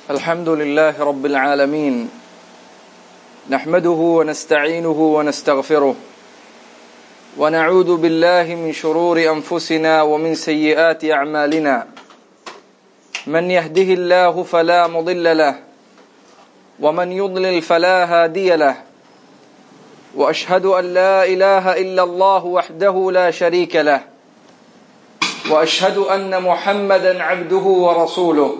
الحمد لله رب العالمين نحمده ونستعينه ونستغفره ونعوذ بالله من شرور انفسنا ومن سيئات اعمالنا من يهده الله فلا مضل له ومن يضلل فلا هادي له واشهد ان لا اله الا الله وحده لا شريك له واشهد ان محمدا عبده ورسوله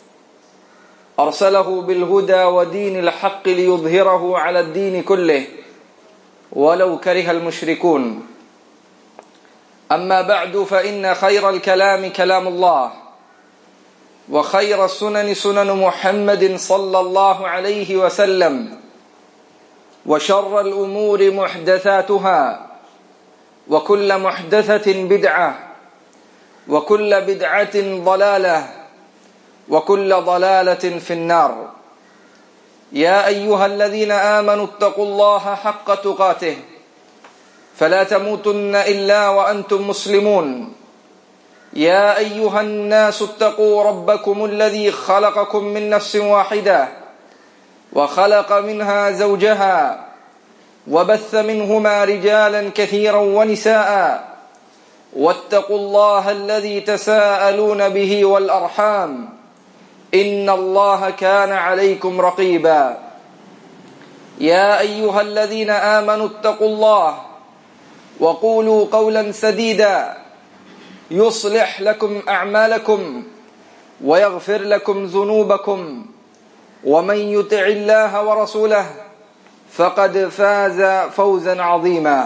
ارسله بالهدى ودين الحق ليظهره على الدين كله ولو كره المشركون اما بعد فان خير الكلام كلام الله وخير السنن سنن محمد صلى الله عليه وسلم وشر الامور محدثاتها وكل محدثه بدعه وكل بدعه ضلاله وكل ضلاله في النار يا ايها الذين امنوا اتقوا الله حق تقاته فلا تموتن الا وانتم مسلمون يا ايها الناس اتقوا ربكم الذي خلقكم من نفس واحده وخلق منها زوجها وبث منهما رجالا كثيرا ونساء واتقوا الله الذي تساءلون به والارحام ان الله كان عليكم رقيبا يا ايها الذين امنوا اتقوا الله وقولوا قولا سديدا يصلح لكم اعمالكم ويغفر لكم ذنوبكم ومن يطع الله ورسوله فقد فاز فوزا عظيما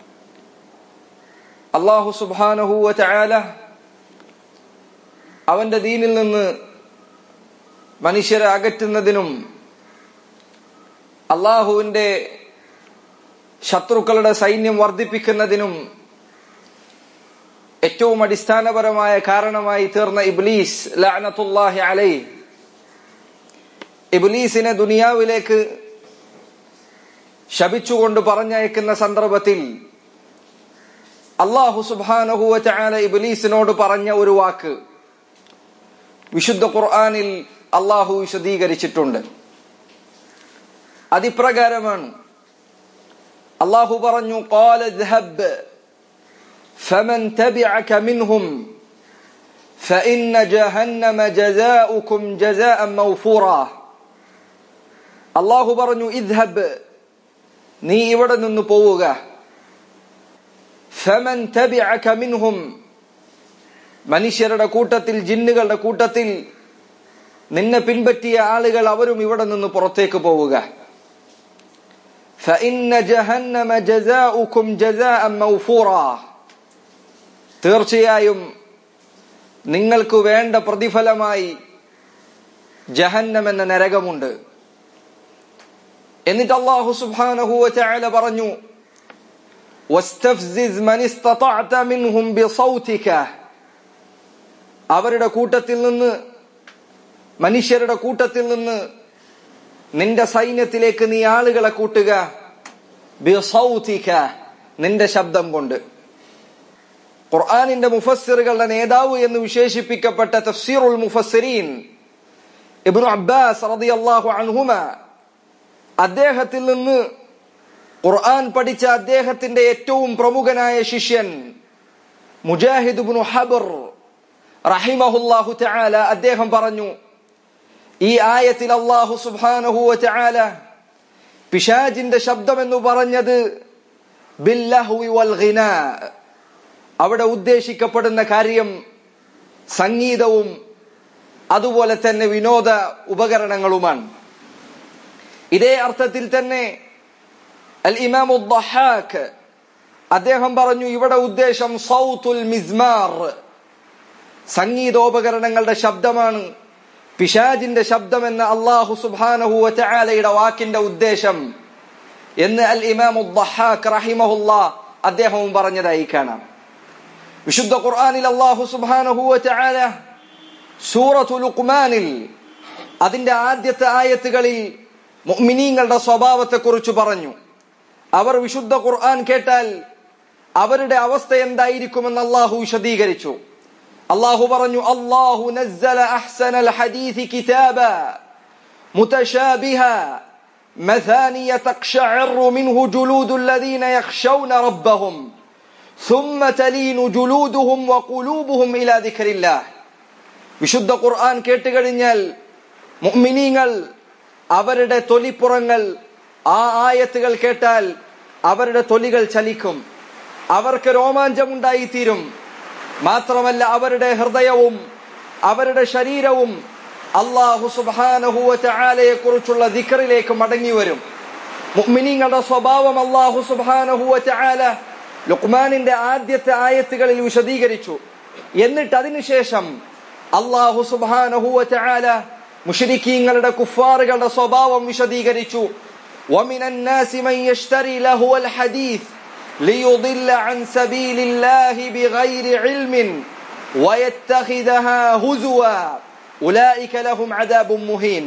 അള്ളാഹു സുബാനഹുവ ചായാല അവന്റെ ദീനിൽ നിന്ന് മനുഷ്യരെ അകറ്റുന്നതിനും അള്ളാഹുവിന്റെ ശത്രുക്കളുടെ സൈന്യം വർദ്ധിപ്പിക്കുന്നതിനും ഏറ്റവും അടിസ്ഥാനപരമായ കാരണമായി തീർന്ന ഇബ്ലീസ് ലാനത്തുല്ലാഹി അലൈ ഇബ്ലീസിനെ ദുനിയാവിലേക്ക് ശപിച്ചുകൊണ്ട് പറഞ്ഞയക്കുന്ന സന്ദർഭത്തിൽ അള്ളാഹു സുബാനഹുവ ചാല ഇബലീസിനോട് പറഞ്ഞ ഒരു വാക്ക് വിശുദ്ധ ഖുർആാനിൽ അള്ളാഹു വിശദീകരിച്ചിട്ടുണ്ട് അതിപ്രകാരമാണ് അള്ളാഹു പറഞ്ഞു فمن تبعك منهم فإن جهنم جزاؤكم جزاء موفورا അള്ളാഹു പറഞ്ഞു ഇദ്ഹബ് നീ ഇവിടെ നിന്ന് പോവുക ഫമൻ തബിഅക മിൻഹും മനുഷ്യരുടെ കൂട്ടത്തിൽ ജിന്നുകളുടെ കൂട്ടത്തിൽ നിന്നെ പിൻപറ്റിയ ആളുകൾ അവരും ഇവിടെ നിന്ന് പുറത്തേക്ക് പോവുക فإن جهنم جزاؤكم جزاء موفورا തീർച്ചയായും നിങ്ങൾക്ക് വേണ്ട പ്രതിഫലമായി ജഹന്നം എന്ന നരകമുണ്ട് എന്നിട്ട് അള്ളാഹു സുബ്ഹാനഹു വതആല പറഞ്ഞു واستفزز من استطعت منهم بصوتك അവരുടെ കൂട്ടത്തിൽ നിന്ന് മനുഷ്യരുടെ കൂട്ടത്തിൽ നിന്ന് നിന്റെ സൈന്യത്തിലേക്ക് നീ ആളുകളെ കൂട്ടുക ബിസൗതിക നിന്റെ ശബ്ദം കൊണ്ട് ഖുർആാനിന്റെ മുഫസ്സിറുകളുടെ നേതാവ് എന്ന് വിശേഷിപ്പിക്കപ്പെട്ട തഫ്സീറുൽ മുഫസ്സിരീൻ ഇബ്നു അബ്ബാസ് റളിയല്ലാഹു അൻഹുമ അദ്ദേഹത്തിൽ നിന്ന് ഖുർആൻ പഠിച്ച അദ്ദേഹത്തിന്റെ ഏറ്റവും പ്രമുഖനായ ശിഷ്യൻ മുജാഹിദ് ബിനു ഹബർ റഹിമഹുല്ലാഹു തആല അദ്ദേഹം പറഞ്ഞു ഈ ആയത്തിൽ അല്ലാഹു സുബ്ഹാനഹു വതആല പിശാജിന്റെ ശബ്ദം എന്ന് പറഞ്ഞത് ബില്ലഹ്വി വൽ ഗിനാ അവിടെ ഉദ്ദേശിക്കപ്പെടുന്ന കാര്യം സംഗീതവും അതുപോലെ തന്നെ വിനോദ ഉപകരണങ്ങളുമാണ് ഇതേ അർത്ഥത്തിൽ തന്നെ അൽ ഇമാമു ദഹാഖ് അദ്ദേഹം പറഞ്ഞു ഇവിടെ ഉദ്ദേശം സൗത്തുൽ മിസ്മാർ സംഗീതോപകരണങ്ങളുടെ ശബ്ദമാണ് പിശാജിന്റെ ശബ്ദമെന്ന അള്ളാഹു സുബാനഹു വചാലയുടെ വാക്കിന്റെ ഉദ്ദേശം എന്ന് അൽ ഇമാമു ദഹാഖ് റഹിമഹുല്ല അദ്ദേഹവും പറഞ്ഞതായി കാണാം വിശുദ്ധ ഖുർആനിൽ അള്ളാഹു സുബാനഹു വചാല സൂറത്തു ലുക്മാനിൽ അതിന്റെ ആദ്യത്തെ ആയത്തുകളിൽ മുഅ്മിനീങ്ങളുടെ സ്വഭാവത്തെക്കുറിച്ച് പറഞ്ഞു അവർ വിശുദ്ധ ഖുർആൻ കേട്ടാൽ അവരുടെ അവസ്ഥ എന്തായിരിക്കുമെന്ന് അള്ളാഹു വിശദീകരിച്ചു അള്ളാഹു പറഞ്ഞു അള്ളാഹു നസ്സല അഹ്സനൽ ഹദീസ് കിതാബ മുതശാബിഹ مثانية تقشعر منه جلود الذين يخشون ربهم ثم تلين جلودهم وقلوبهم إلى ذكر الله വിശുദ്ധ ഖുർആൻ കേട്ടുകഴിഞ്ഞാൽ മുഅ്മിനീങ്ങൾ അവരുടെ തൊലിപ്പുറങ്ങൾ ആ ആയത്തുകൾ കേട്ടാൽ അവരുടെ തൊലികൾ ചലിക്കും അവർക്ക് രോമാഞ്ചമുണ്ടായിത്തീരും മാത്രമല്ല അവരുടെ ഹൃദയവും അവരുടെ ശരീരവും അള്ളാഹു സുബാനഹുവ ചാലയെ കുറിച്ചുള്ള ദിക്കറിലേക്ക് മടങ്ങി വരും മുഅ്മിനീങ്ങളുടെ സ്വഭാവം അള്ളാഹു സുബാനഹുവ ചാല ലുക്മാനിന്റെ ആദ്യത്തെ ആയത്തുകളിൽ വിശദീകരിച്ചു എന്നിട്ട് അതിനുശേഷം അള്ളാഹു സുബാനഹുവ ചാല മുഷരിക്കീങ്ങളുടെ കുഫാറുകളുടെ സ്വഭാവം വിശദീകരിച്ചു ومن الناس من يشتري لهو الحديث ليضل عن سبيل الله بغير علم ويتخذها هزوا أولئك لهم عذاب مهين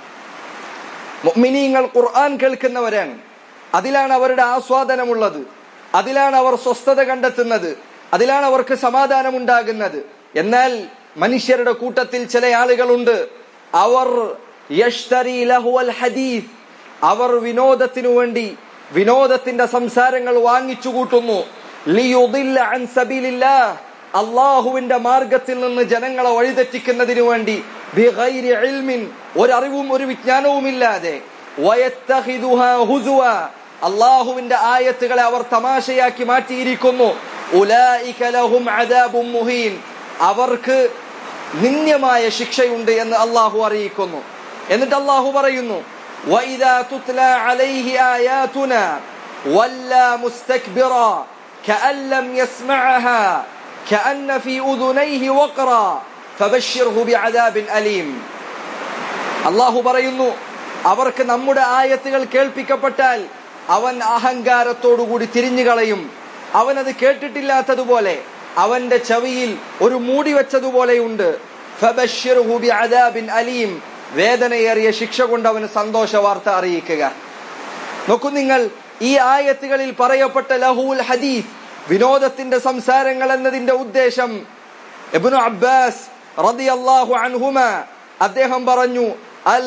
മുഅ്മിനീങ്ങൾ ഖുർആൻ കേൾക്കുന്നവരാണ് അതിലാണ് അവരുടെ ആസ്വാദനമുള്ളത് അതിലാണ് അവർ സ്വസ്ഥത കണ്ടെത്തുന്നത് അതിലാണ് അവർക്ക് സമാധാനം ഉണ്ടാകുന്നത് എന്നാൽ മനുഷ്യരുടെ കൂട്ടത്തിൽ ചില ആളുകളുണ്ട് അവർ യഷ്തരി ലഹുവൽ ഹദീസ് അവർ വിനോദത്തിനു വേണ്ടി വിനോദത്തിന്റെ സംസാരങ്ങൾ വാങ്ങിച്ചു കൂട്ടുന്നു ലിയുദില്ല അൻ സബീലില്ലാഹ് അള്ളാഹുവിന്റെ മാർഗത്തിൽ നിന്ന് ജനങ്ങളെ വഴിതെറ്റിക്കുന്നതിനു വേണ്ടി ബിഗൈരി ഇൽമിൻ ഒരറിവും ഒരു വിജ്ഞാനവും ഇല്ലാതെ വയത്തഹിദുഹാ ഹുസുവ അള്ളാഹുവിന്റെ ആയത്തുകളെ അവർ തമാശയാക്കി മാറ്റിയിരിക്കുന്നു ഉലായിക ലഹും അദാബും മുഹീൻ അവർക്ക് നിന്ദ്യമായ ശിക്ഷയുണ്ട് എന്ന് അള്ളാഹു അറിയിക്കുന്നു എന്നിട്ട് അള്ളാഹു പറയുന്നു وإذا تتلى عليه آياتنا ولى مستكبرا كأن لم يسمعها كأن في أذنيه وقرا فبشره بعذاب أليم അള്ളാഹു പറയുന്നു അവർക്ക് നമ്മുടെ ആയത്തുകൾ കേൾപ്പിക്കപ്പെട്ടാൽ അവൻ അഹങ്കാരത്തോടുകൂടി തിരിഞ്ഞു കളയും അവൻ അത് കേട്ടിട്ടില്ലാത്തതുപോലെ അവന്റെ ചെവിയിൽ ഒരു മൂടി വെച്ചതുപോലെയുണ്ട് ഫബശ്ശിർഹു ബിഅദാബിൻ അലീം വേദനയേറിയ ശിക്ഷ കൊണ്ട് അവന് സന്തോഷ വാർത്ത അറിയിക്കുക നോക്കൂ നിങ്ങൾ ഈ ആയത്തുകളിൽ പറയപ്പെട്ട ലഹൂൽ ഹദീസ് വിനോദത്തിന്റെ സംസാരങ്ങൾ എന്നതിന്റെ ഉദ്ദേശം ഇബ്നു അബ്ബാസ് റളിയല്ലാഹു അൻഹുമ അദ്ദേഹം പറഞ്ഞു അൽ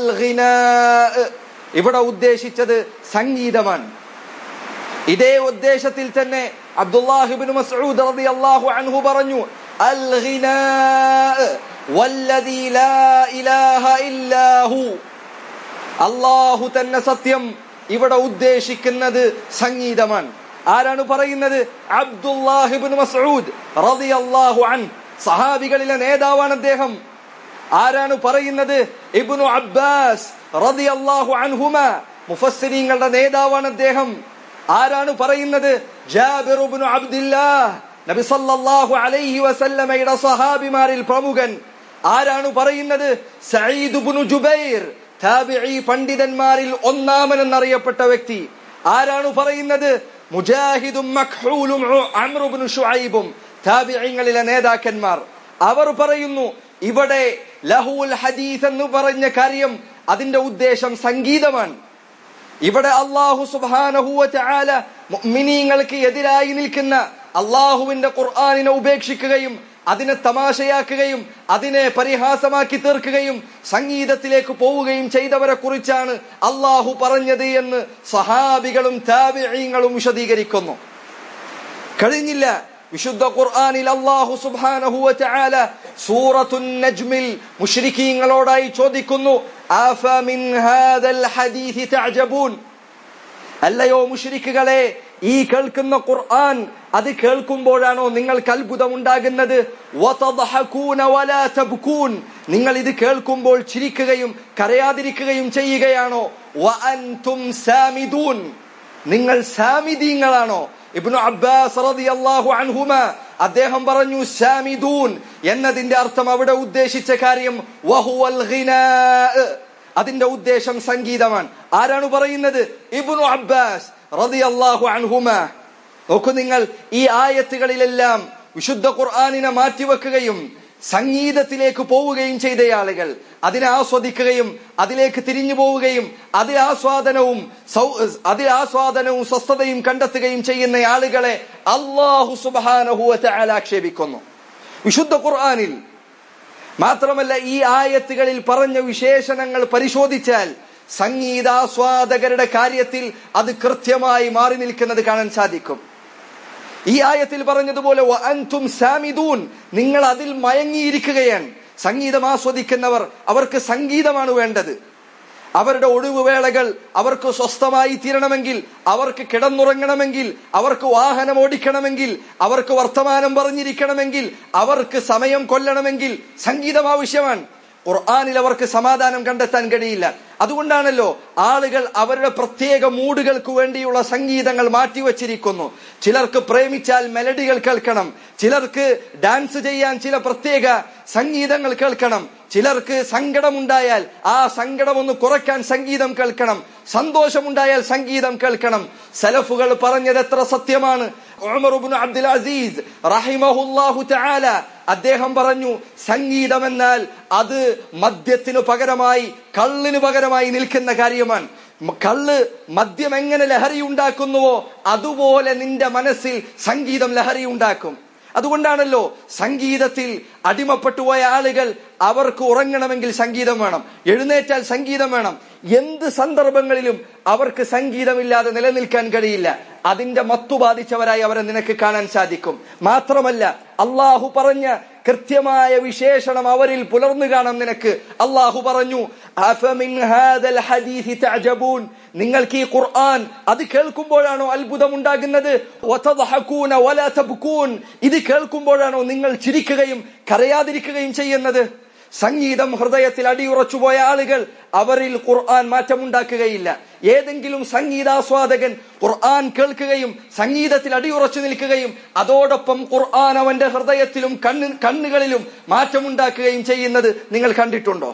ഇവിടെ ഉദ്ദേശിച്ചത് സംഗീതമാണ് ഇതേ ഉദ്ദേശത്തിൽ തന്നെ അബ്ദുല്ലാഹിബിൻ മസ്ഊദ് റളിയല്ലാഹു അൻഹു പറഞ്ഞു അൽ വല്ലദീ ലാ ഇലാഹ ഇല്ലാഹു അല്ലാഹു തന്നെ സത്യം ഇവിടെ ഉദ്ദേശിക്കുന്നത് സംഗീതമാണ് ആരാണ് പറയുന്നത് അബ്ദുല്ലാഹിബിൻ മസ്ഊദ് റളിയല്ലാഹു അൻ സഹാബികളിലെ നേതാവാണ് അദ്ദേഹം ആരാണ് പറയുന്നത് ഇബ്നു അബ്ബാസ് റളിയല്ലാഹു അൻഹുമ മുഫസ്സിരീങ്ങളുടെ നേതാവാണ് അദ്ദേഹം ആരാണ് പറയുന്നത് ജാബിർ ഇബ്നു അബ്ദുല്ലാഹ് നബി സല്ലല്ലാഹു അലൈഹി വസല്ലമയുടെ സഹാബിമാരിൽ പ്രമുഖൻ ആരാണ് പറയുന്നത് സഈദ് ഇബ്നു ജുബൈർ താബിഈ പണ്ഡിതന്മാരിൽ ഒന്നാമൻ എന്നറിയപ്പെട്ട വ്യക്തി ആരാണ് പറയുന്നത് മുജാഹിദും മഖ്ഹൂലും അംർ ഇബ്നു ശുഐബും താബിഈങ്ങളിലെ നേതാക്കന്മാർ അവർ പറയുന്നു ഇവിടെ ലഹുൽ ഹദീസ് എന്ന് പറഞ്ഞ കാര്യം അതിന്റെ ഉദ്ദേശം സംഗീതമാണ് ഇവിടെ അള്ളാഹു സുബാനഹുവ ചാല മുഅ്മിനീങ്ങൾക്ക് എതിരായി നിൽക്കുന്ന അള്ളാഹുവിന്റെ ഖുർആാനിനെ ഉപേക്ഷിക്കുകയും അതിനെ തമാശയാക്കുകയും അതിനെ പരിഹാസമാക്കി തീർക്കുകയും സംഗീതത്തിലേക്ക് പോവുകയും ചെയ്തവരെ കുറിച്ചാണ് അള്ളാഹു പറഞ്ഞത് എന്ന് സഹാബികളും താബിഈങ്ങളും വിശദീകരിക്കുന്നു കഴിഞ്ഞില്ല വിശുദ്ധ ഖുർആനിൽ അല്ലാഹു സുബ്ഹാനഹു വതആല സൂറത്തുൻ നജ്മിൽ മുശ്രിക്കീങ്ങളോടായി ചോദിക്കുന്നു ആഫ മിൻ ഹാദൽ ഹദീസ് തഅജബൂൻ അല്ലയോ മുശ്രിക്കുകളെ ഈ കേൾക്കുന്ന ഖുർആൻ അത് കേൾക്കുമ്പോഴാണോ നിങ്ങൾക്ക് അത്ഭുതം ഉണ്ടാകുന്നത് നിങ്ങൾ ഇത് കേൾക്കുമ്പോൾ ചിരിക്കുകയും കരയാതിരിക്കുകയും ചെയ്യുകയാണോ നിങ്ങൾ സാമിദീങ്ങളാണോ ഇബ്നു അബ്ബാസ് റളിയല്ലാഹു അൻഹുമ അദ്ദേഹം പറഞ്ഞു സാമിദൂൻ എന്നതിന്റെ അർത്ഥം അവിടെ ഉദ്ദേശിച്ച കാര്യം വഹുവൽ ഘിനാ അതിന്റെ ഉദ്ദേശം സംഗീതമാണ് ആരാണ് പറയുന്നത് ഇബ്നു അബ്ബാസ് റളിയല്ലാഹു അൻഹുമ നോക്കൂ നിങ്ങൾ ഈ ആയത്തുകളിലെല്ലാം വിശുദ്ധ ഖുർആാനിനെ മാറ്റിവെക്കുകയും സംഗീതത്തിലേക്ക് പോവുകയും ചെയ്ത ആളുകൾ അതിനെ ആസ്വദിക്കുകയും അതിലേക്ക് തിരിഞ്ഞു പോവുകയും അതിൽ ആസ്വാദനവും അതിൽ ആസ്വാദനവും സ്വസ്ഥതയും കണ്ടെത്തുകയും ചെയ്യുന്ന ആളുകളെ അള്ളാഹു സുബാനഹുവത്തെ ആക്ഷേപിക്കുന്നു വിശുദ്ധ ഖുർആനിൽ മാത്രമല്ല ഈ ആയത്തുകളിൽ പറഞ്ഞ വിശേഷണങ്ങൾ പരിശോധിച്ചാൽ സംഗീതാസ്വാദകരുടെ കാര്യത്തിൽ അത് കൃത്യമായി മാറി നിൽക്കുന്നത് കാണാൻ സാധിക്കും ഈ ആയത്തിൽ പറഞ്ഞതുപോലെ അൻതും സാമിദൂൻ നിങ്ങൾ അതിൽ മയങ്ങിയിരിക്കുകയാണ് സംഗീതം ആസ്വദിക്കുന്നവർ അവർക്ക് സംഗീതമാണ് വേണ്ടത് അവരുടെ ഒഴിവുവേളകൾ അവർക്ക് സ്വസ്ഥമായി തീരണമെങ്കിൽ അവർക്ക് കിടന്നുറങ്ങണമെങ്കിൽ അവർക്ക് വാഹനം ഓടിക്കണമെങ്കിൽ അവർക്ക് വർത്തമാനം പറഞ്ഞിരിക്കണമെങ്കിൽ അവർക്ക് സമയം കൊല്ലണമെങ്കിൽ സംഗീതം ആവശ്യമാണ് ഖുർആാനിൽ അവർക്ക് സമാധാനം കണ്ടെത്താൻ കഴിയില്ല അതുകൊണ്ടാണല്ലോ ആളുകൾ അവരുടെ പ്രത്യേക മൂഡുകൾക്ക് വേണ്ടിയുള്ള സംഗീതങ്ങൾ മാറ്റിവെച്ചിരിക്കുന്നു ചിലർക്ക് പ്രേമിച്ചാൽ മെലഡികൾ കേൾക്കണം ചിലർക്ക് ഡാൻസ് ചെയ്യാൻ ചില പ്രത്യേക സംഗീതങ്ങൾ കേൾക്കണം ചിലർക്ക് സങ്കടമുണ്ടായാൽ ആ സങ്കടം ഒന്ന് കുറയ്ക്കാൻ സംഗീതം കേൾക്കണം സന്തോഷമുണ്ടായാൽ സംഗീതം കേൾക്കണം സലഫുകൾ പറഞ്ഞത് എത്ര സത്യമാണ് ഉമർ ഇബ്നു അബ്ദുൽ അസീസ് റഹിമഹുല്ലാഹു തആല അദ്ദേഹം പറഞ്ഞു സംഗീതം എന്നാൽ അത് മദ്യത്തിനു പകരമായി കള്ളിന് പകരമായി നിൽക്കുന്ന കാര്യമാണ് കള്ള് മദ്യം എങ്ങനെ ലഹരി ഉണ്ടാക്കുന്നുവോ അതുപോലെ നിന്റെ മനസ്സിൽ സംഗീതം ലഹരി ഉണ്ടാക്കും അതുകൊണ്ടാണല്ലോ സംഗീതത്തിൽ അടിമപ്പെട്ടുപോയ ആളുകൾ അവർക്ക് ഉറങ്ങണമെങ്കിൽ സംഗീതം വേണം എഴുന്നേറ്റാൽ സംഗീതം വേണം എന്ത് സന്ദർഭങ്ങളിലും അവർക്ക് സംഗീതമില്ലാതെ നിലനിൽക്കാൻ കഴിയില്ല അതിന്റെ മത്തു ബാധിച്ചവരായി അവരെ നിനക്ക് കാണാൻ സാധിക്കും മാത്രമല്ല അള്ളാഹു പറഞ്ഞ കൃത്യമായ വിശേഷണം അവരിൽ പുലർന്നു കാണാം നിനക്ക് അള്ളാഹു പറഞ്ഞു അഫമിൻ ഹാദൽ ഹദീസി തഅജബൂൻ നിങ്ങൾക്ക് ഈ ഖുർആൻ അത് കേൾക്കുമ്പോഴാണോ അത്ഭുതം ഉണ്ടാകുന്നത് വതദ്ഹഖൂന വലാ തബ്കൂൻ ഇത് കേൾക്കുമ്പോഴാണോ നിങ്ങൾ ചിരിക്കുകയും കരയാതിരിക്കുകയും ചെയ്യുന്നത് സംഗീതം ഹൃദയത്തിൽ അടിയുറച്ചുപോയ ആളുകൾ അവരിൽ ഖുർആൻ മാറ്റമുണ്ടാക്കുകയില്ല ഏതെങ്കിലും സംഗീതാസ്വാദകൻ ഖുർആൻ കേൾക്കുകയും സംഗീതത്തിൽ അടിയുറച്ചു നിൽക്കുകയും അതോടൊപ്പം ഖുർആൻ അവന്റെ ഹൃദയത്തിലും കണ്ണു കണ്ണുകളിലും മാറ്റമുണ്ടാക്കുകയും ചെയ്യുന്നത് നിങ്ങൾ കണ്ടിട്ടുണ്ടോ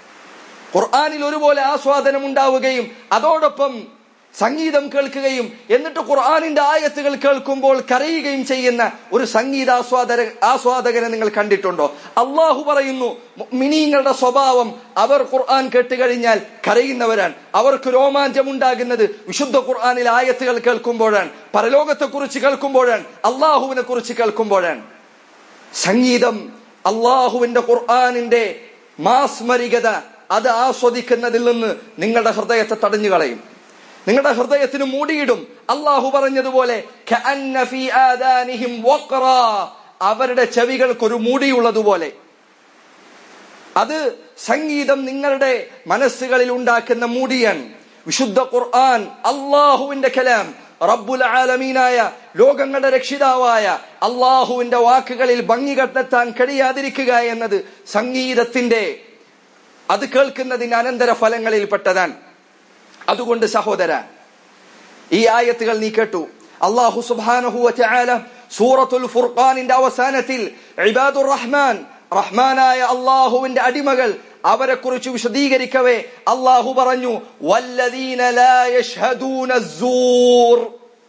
ഖുർആനിൽ ഒരുപോലെ ആസ്വാദനം ഉണ്ടാവുകയും അതോടൊപ്പം സംഗീതം കേൾക്കുകയും എന്നിട്ട് ഖുർആാനിന്റെ ആയത്തുകൾ കേൾക്കുമ്പോൾ കരയുകയും ചെയ്യുന്ന ഒരു സംഗീതാസ്വാദക ആസ്വാദകനെ നിങ്ങൾ കണ്ടിട്ടുണ്ടോ അള്ളാഹു പറയുന്നു മിനിങ്ങളുടെ സ്വഭാവം അവർ ഖുർആൻ കേട്ടുകഴിഞ്ഞാൽ കരയുന്നവരാണ് അവർക്ക് രോമാഞ്ചം ഉണ്ടാകുന്നത് വിശുദ്ധ ഖുർആാനിൽ ആയത്തുകൾ കേൾക്കുമ്പോഴാണ് പരലോകത്തെ കുറിച്ച് കേൾക്കുമ്പോഴാണ് അള്ളാഹുവിനെ കുറിച്ച് കേൾക്കുമ്പോഴാണ് സംഗീതം അള്ളാഹുവിന്റെ ഖുർആാനിന്റെ മാസ്മരികത അത് ആസ്വദിക്കുന്നതിൽ നിന്ന് നിങ്ങളുടെ ഹൃദയത്തെ തടഞ്ഞു കളയും നിങ്ങളുടെ ഹൃദയത്തിന് മൂടിയിടും അള്ളാഹു പറഞ്ഞതുപോലെ കഅന്ന ഫീ ആദാനിഹിം വഖറാ. അവരുടെ ചെവികൾക്കൊരു മൂടിയുള്ളതുപോലെ അത് സംഗീതം നിങ്ങളുടെ മനസ്സുകളിൽ ഉണ്ടാക്കുന്ന മൂടിയാണ് വിശുദ്ധ ഖുർആൻ അള്ളാഹുവിന്റെ കലാം റബ്ബുൽ ആലമീനായ ലോകങ്ങളുടെ രക്ഷിതാവായ അള്ളാഹുവിന്റെ വാക്കുകളിൽ ഭംഗി കണ്ടെത്താൻ കഴിയാതിരിക്കുക എന്നത് സംഗീതത്തിന്റെ അത് കേൾക്കുന്നതിന്റെ അനന്തര ഫലങ്ങളിൽപ്പെട്ടതാണ് അതുകൊണ്ട് സഹോദര ഈ ആയത്തുകൾ നീ കേട്ടു അള്ളാഹു സുബ്ഹാനഹു വതആല സൂറത്തുൽ ഫുർഖാനിന്റെ അവസാനത്തിൽ ഇബാദുർ റഹ്മാൻ റഹ്മാനായ അള്ളാഹുവിന്റെ അടിമകൾ അവരെ കുറിച്ച് വിശദീകരിക്കവേ അള്ളാഹു പറഞ്ഞു വല്ലദീന ലാ യശ്ഹദൂന സൂർ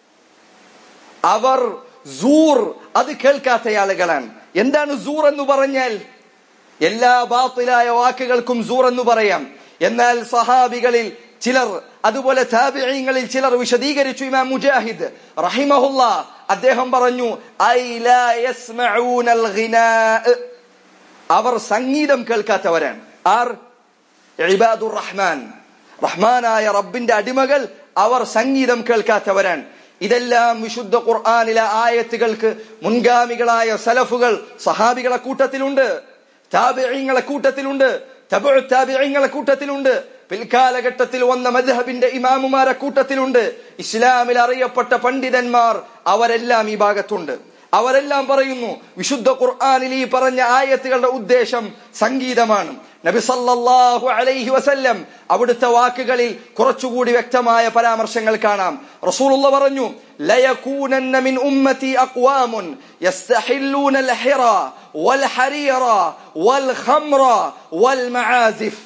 അവർ സൂർ അത് കേൾക്കാത്ത ആളുകളാണ് എന്താണ് സൂർ എന്ന് പറഞ്ഞാൽ എല്ലാ ബാത്തിലായ വാക്കുകൾക്കും സൂർ എന്ന് പറയാം എന്നാൽ സഹാബികളിൽ ചിലർ അതുപോലെ താബിഈങ്ങളിൽ ചിലർ വിശദീകരിച്ചു ഇമാം മുജാഹിദ് റഹിമഹുല്ല അദ്ദേഹം പറഞ്ഞു ഐ ലാ യസ്മഊനൽ ഗിനാഅ് അവർ സംഗീതം കേൾക്കാത്തവരാണ് ആർ ഇബാദുർ റഹ്മാൻ റഹ്മാനായ റബ്ബിന്റെ അടിമകൾ അവർ സംഗീതം കേൾക്കാത്തവരാണ് ഇതെല്ലാം വിശുദ്ധ ഖുർആാനിലെ ആയത്തുകൾക്ക് മുൻഗാമികളായ സലഫുകൾ സഹാബികളെ കൂട്ടത്തിലുണ്ട് താബിഈങ്ങളെ കൂട്ടത്തിലുണ്ട് തബഉ താബിഈങ്ങളെ കൂട്ടത്തിലുണ്ട് പിൽക്കാലഘട്ടത്തിൽ വന്ന മദ്ഹബിന്റെ ഇമാമുമാരെ കൂട്ടത്തിലുണ്ട് ഇസ്ലാമിൽ അറിയപ്പെട്ട പണ്ഡിതന്മാർ അവരെല്ലാം ഈ ഭാഗത്തുണ്ട് അവരെല്ലാം പറയുന്നു വിശുദ്ധ ഖുർആാനിൽ ഈ പറഞ്ഞ ആയത്തുകളുടെ ഉദ്ദേശം സംഗീതമാണ് നബി സല്ലല്ലാഹു അലൈഹി വസല്ലം അവിടുത്തെ വാക്കുകളിൽ കുറച്ചുകൂടി വ്യക്തമായ പരാമർശങ്ങൾ കാണാം റസൂലുള്ള പറഞ്ഞു ലയകൂനന്ന മിൻ ഉമ്മത്തി അഖ്വാമുൻ യസ്തഹില്ലൂന الحر والحرير والخمر والمعازف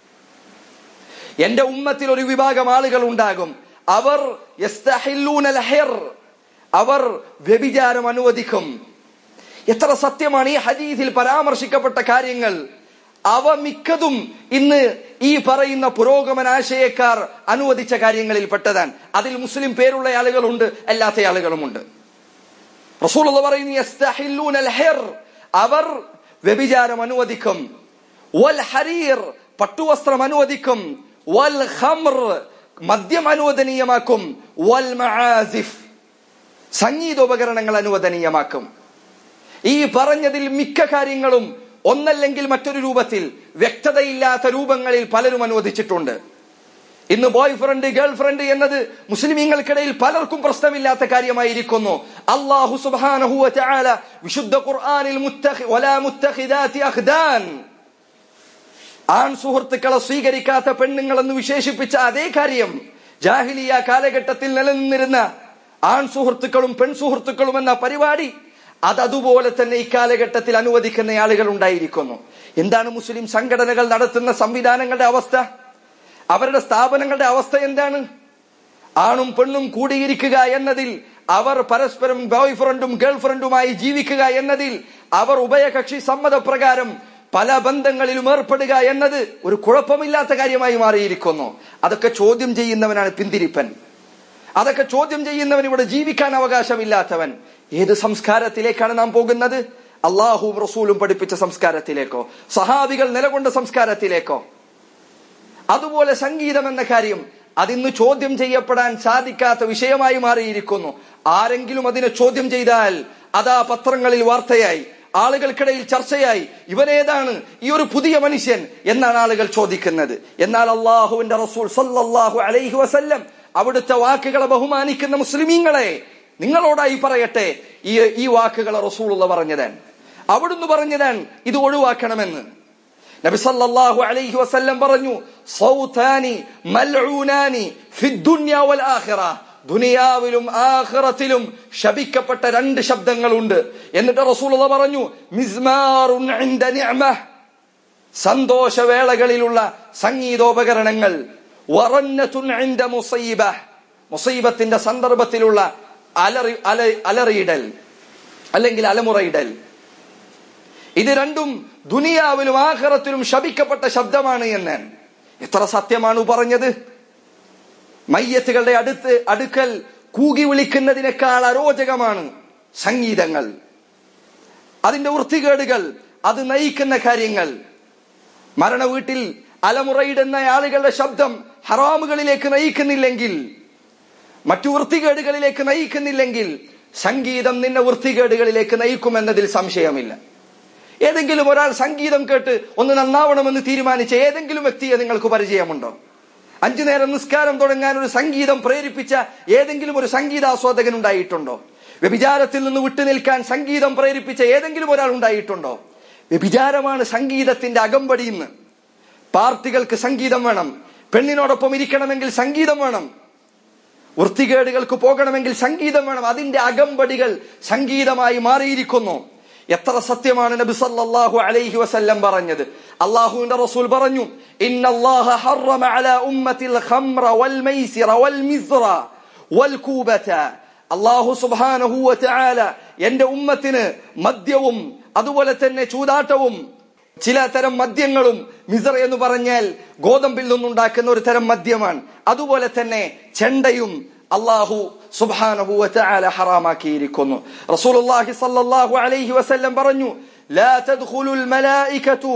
എന്റെ ഉമ്മത്തിൽ ഒരു വിഭാഗം ആളുകൾ ഉണ്ടാകും അവർ യസ്തഹില്ലൂന الحر അവർ വ്യഭിചാരം അനുവദിക്കും എത്ര സത്യമാണ് ഈ ഹദീസിൽ പരാമർശിക്കപ്പെട്ട കാര്യങ്ങൾ അവ മിക്കതും ഇന്ന് ഈ പറയുന്ന പുരോഗമനാശയക്കാർ അനുവദിച്ച കാര്യങ്ങളിൽ പെട്ടതാണ് അതിൽ മുസ്ലിം പേരുള്ള ആളുകളുണ്ട് അല്ലാത്ത ആളുകളുമുണ്ട് റസൂൽ പറയുന്നു യസ്തഹില്ലൂന الحر അവർ വ്യഭിചാരം അനുവദിക്കും വൽ ഹരീർ പട്ടുവസ്ത്രം അനുവദിക്കും വൽ ഖംർ മദ്യം അനുവദനീയമാക്കും വൽ മആസിഫ് സംഗീതോപകരണങ്ങൾ അനുവദനീയമാക്കും ഈ പറഞ്ഞതിൽ മിക്ക കാര്യങ്ങളും ഒന്നല്ലെങ്കിൽ മറ്റൊരു രൂപത്തിൽ വ്യക്തതയില്ലാത്ത രൂപങ്ങളിൽ പലരും അനുവദിച്ചിട്ടുണ്ട് ഇന്ന് ബോയ് ഫ്രണ്ട് ഗേൾ ഫ്രണ്ട് എന്നത് മുസ്ലിമീങ്ങൾക്കിടയിൽ പലർക്കും പ്രശ്നമില്ലാത്ത കാര്യമായിരിക്കുന്നു അള്ളാഹു സുബ്ഹാനഹു വതആല വിശുദ്ധ ഖുർആനിൽ മുത്തഖി വലാ മുത്തഖിദാതി അഖ്ദാൻ ആൺ സുഹൃത്തുക്കളെ സ്വീകരിക്കാത്ത പെണ്ണുങ്ങൾ എന്ന് വിശേഷിപ്പിച്ച അതേ കാര്യം ജാഹിലിയ കാലഘട്ടത്തിൽ നിലനിന്നിരുന്ന ആൺ സുഹൃത്തുക്കളും പെൺ സുഹൃത്തുക്കളും എന്ന പരിപാടി അത് അതുപോലെ തന്നെ ഇക്കാലഘട്ടത്തിൽ അനുവദിക്കുന്ന ആളുകൾ ഉണ്ടായിരിക്കുന്നു എന്താണ് മുസ്ലിം സംഘടനകൾ നടത്തുന്ന സംവിധാനങ്ങളുടെ അവസ്ഥ അവരുടെ സ്ഥാപനങ്ങളുടെ അവസ്ഥ എന്താണ് ആണും പെണ്ണും കൂടിയിരിക്കുക എന്നതിൽ അവർ പരസ്പരം ബോയ് ഫ്രണ്ടും ഗേൾ ഫ്രണ്ടുമായി ജീവിക്കുക എന്നതിൽ അവർ ഉഭയകക്ഷി സമ്മതപ്രകാരം പല ബന്ധങ്ങളിലും ഏർപ്പെടുക എന്നത് ഒരു കുഴപ്പമില്ലാത്ത കാര്യമായി മാറിയിരിക്കുന്നു അതൊക്കെ ചോദ്യം ചെയ്യുന്നവനാണ് പിന്തിരിപ്പൻ അതൊക്കെ ചോദ്യം ചെയ്യുന്നവൻ ഇവിടെ ജീവിക്കാൻ അവകാശമില്ലാത്തവൻ ഏത് സംസ്കാരത്തിലേക്കാണ് നാം പോകുന്നത് അള്ളാഹുവും റസൂലും പഠിപ്പിച്ച സംസ്കാരത്തിലേക്കോ സഹാബികൾ നിലകൊണ്ട സംസ്കാരത്തിലേക്കോ അതുപോലെ സംഗീതം എന്ന കാര്യം അതിന്ന് ചോദ്യം ചെയ്യപ്പെടാൻ സാധിക്കാത്ത വിഷയമായി മാറിയിരിക്കുന്നു ആരെങ്കിലും അതിനെ ചോദ്യം ചെയ്താൽ അതാ പത്രങ്ങളിൽ വാർത്തയായി ആളുകൾക്കിടയിൽ ചർച്ചയായി ഇവനേതാണ് ഈ ഒരു പുതിയ മനുഷ്യൻ എന്നാണ് ആളുകൾ ചോദിക്കുന്നത് എന്നാൽ അള്ളാഹുവിന്റെ റസൂൽ സല്ലല്ലാഹു അലൈഹി വസല്ലം അവിടുത്തെ വാക്കുകളെ ബഹുമാനിക്കുന്ന മുസ്ലിമീങ്ങളെ നിങ്ങളോടായി പറയട്ടെ ഈ ഈ വാക്കുകളെ റസൂലുള്ള പറഞ്ഞതാണ് അവിടുന്ന് പറഞ്ഞതാണ് ഇത് ഒഴിവാക്കണമെന്ന് നബി സല്ലല്ലാഹു അലൈഹി വസല്ലം പറഞ്ഞു സൗതാനി മൽഊനാനി ഫിദ്ദുനിയ വൽ ആഖിറ ദുനിയാവിലും ആഖിറത്തിലും ശപിക്കപ്പെട്ട രണ്ട് ശബ്ദങ്ങളുണ്ട് എന്നിട്ട് റസൂലുള്ള പറഞ്ഞു മിസ്മാറുൻ ഇൻദ നിഅമ സന്തോഷവേളകളിലുള്ള സംഗീതോപകരണങ്ങൾ വറന്നത്തുൻ ഇൻദ മുസീബ മുസീബത്തിന്റെ സന്ദർഭത്തിലുള്ള അലറി അല അലറിയിടൽ അല്ലെങ്കിൽ അലമുറയിടൽ ഇത് രണ്ടും ദുനിയാവിലും ആഖിറത്തിലും ശപിക്കപ്പെട്ട ശബ്ദമാണ് എന്ന് എത്ര സത്യമാണ് പറഞ്ഞത് മയ്യത്തുകളുടെ അടുത്ത് അടുക്കൽ കൂകി വിളിക്കുന്നതിനേക്കാൾ അരോചകമാണ് സംഗീതങ്ങൾ അതിന്റെ വൃത്തികേടുകൾ അത് നയിക്കുന്ന കാര്യങ്ങൾ മരണ വീട്ടിൽ അലമുറയിടുന്ന ആളുകളുടെ ശബ്ദം ഹറാമുകളിലേക്ക് നയിക്കുന്നില്ലെങ്കിൽ മറ്റു വൃത്തികേടുകളിലേക്ക് നയിക്കുന്നില്ലെങ്കിൽ സംഗീതം നിന്നെ വൃത്തികേടുകളിലേക്ക് നയിക്കുമെന്നതിൽ സംശയമില്ല ഏതെങ്കിലും ഒരാൾ സംഗീതം കേട്ട് ഒന്ന് നന്നാവണമെന്ന് തീരുമാനിച്ച ഏതെങ്കിലും വ്യക്തിയെ നിങ്ങൾക്ക് പരിചയമുണ്ടോ അഞ്ചു നേരം നിസ്കാരം തുടങ്ങാൻ ഒരു സംഗീതം പ്രേരിപ്പിച്ച ഏതെങ്കിലും ഒരു സംഗീതാസ്വാദകൻ ഉണ്ടായിട്ടുണ്ടോ വ്യഭിചാരത്തിൽ നിന്ന് വിട്ടുനിൽക്കാൻ സംഗീതം പ്രേരിപ്പിച്ച ഏതെങ്കിലും ഒരാൾ ഉണ്ടായിട്ടുണ്ടോ വ്യഭിചാരമാണ് സംഗീതത്തിന്റെ അകമ്പടി ഇന്ന് പാർട്ടികൾക്ക് സംഗീതം വേണം പെണ്ണിനോടൊപ്പം ഇരിക്കണമെങ്കിൽ സംഗീതം വേണം വൃത്തികേടുകൾക്ക് പോകണമെങ്കിൽ സംഗീതം വേണം അതിന്റെ അകമ്പടികൾ സംഗീതമായി മാറിയിരിക്കുന്നു എത്ര സത്യമാണ് നബി സല്ലല്ലാഹു അലൈഹി വസല്ലം പറഞ്ഞത് അള്ളാഹുവിന്റെ റസൂൽ പറഞ്ഞു ഇന്നല്ലാഹ ഹറമ അലാ ഉമ്മത്തിൽ ഖംറ വൽ മൈസിറ വൽ മിസ്റ വൽ കൂബത അള്ളാഹു സുബ്ഹാനഹു വതആല എന്റെ ഉമ്മത്തിന് മദ്യവും അതുപോലെ തന്നെ ചൂതാട്ടവും ചില തരം മദ്യങ്ങളും മിസർ എന്ന് പറഞ്ഞാൽ ഗോതമ്പിൽ നിന്നുണ്ടാക്കുന്ന ഒരു തരം മദ്യമാണ് അതുപോലെ തന്നെ ചെണ്ടയും അള്ളാഹു സുബ്ഹാനഹു വതആല ഹറാമാക്കിയിരിക്കുന്നു റസൂലുള്ളാഹി സ്വല്ലല്ലാഹു അലൈഹി വസല്ലം പറഞ്ഞു ലാ തദ്ഖുലുൽ മലായികതു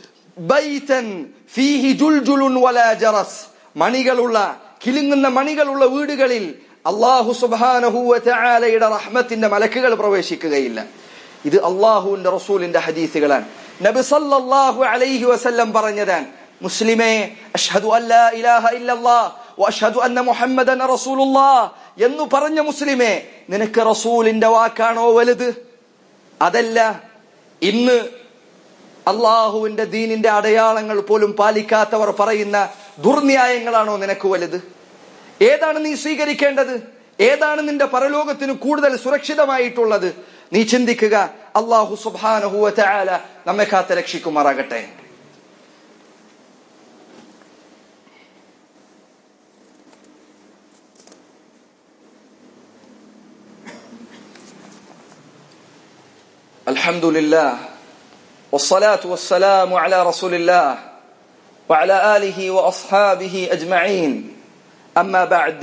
ബൈതൻ ഫീഹി ജുൽജുലുൻ വലാ ജറസ് മണികളുള്ള കിലുങ്ങുന്ന മണികളുള്ള വീടുകളിൽ അള്ളാഹു സുബ്ഹാനഹു വതആലയുടെ റഹ്മത്തിന്റെ മലക്കുകൾ പ്രവേശിക്കുകയില്ല ഇത് അള്ളാഹുവിന്റെ റസൂലിന്റെ ഹദീസുകളാണ് നബി സല്ലല്ലാഹു അലൈഹി വസല്ലം പറഞ്ഞതാണ് മുസ്ലിമേ അഷ്ഹദു അല്ലാ ഇലാഹ ഇല്ലല്ലാഹ് വഅഷ്ഹദു അന്ന മുഹമ്മദൻ റസൂലുള്ളാഹ് എന്ന് പറഞ്ഞ മുസ്ലിമേ നിനക്ക് റസൂലിന്റെ വാക്കാണോ വലുത് അതല്ല ഇന്ന് അള്ളാഹുവിന്റെ ദീനിന്റെ അടയാളങ്ങൾ പോലും പാലിക്കാത്തവർ പറയുന്ന ദുർന്യായങ്ങളാണോ നിനക്ക് വലുത് ഏതാണ് നീ സ്വീകരിക്കേണ്ടത് ഏതാണ് നിന്റെ പരലോകത്തിന് കൂടുതൽ സുരക്ഷിതമായിട്ടുള്ളത് നീ ചിന്തിക്കുക അള്ളാഹു സുബാനഹുവ ചായാല നമ്മെ കാത്ത് രക്ഷിക്കുമാറാകട്ടെ الحمد لله والصلاة والسلام على رسول الله وعلى آله وأصحابه أجمعين أما بعد